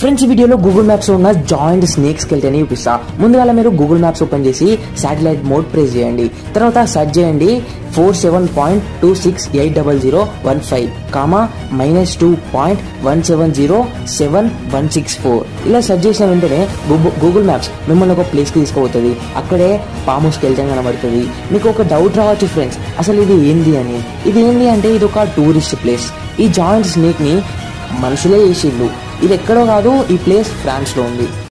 friends ఈ వీడియోలో Google Maps ఉన్న జాయింట్ స్నేక్ స్కెల్టన్ చూపిస్తా ముందుగా మీరు గూగుల్ మ్యాప్స్ ఓపెన్ చేసి శాటిలైట్ మోడ్ ప్రెస్ చేయండి తర్వాత సెర్చ్ చేయండి four seven point two six eight double zero one five comma minus two point one seven zero seven one six four ఇలా search చేసిన వెంటనే గూగుల్ మ్యాప్స్ మిమ్మల్ని ఒక ప్లేస్కి తీసుకుపోతుంది అక్కడే పాము స్కెల్టన్ కనబడుతుంది మీకు ఒక డౌట్ రావచ్చు ఫ్రెండ్స్ అసలు ఇది ఏంది అని ఇది ఏంది అంటే ఇది ఒక టూరిస్ట్ ప్లేస్ ఈ జాయింట్ స్నేక్ని మనుషులే చేసిండు ఇది ఎక్కడో కాదు ఈ ప్లేస్ ఫ్రాన్స్లో ఉంది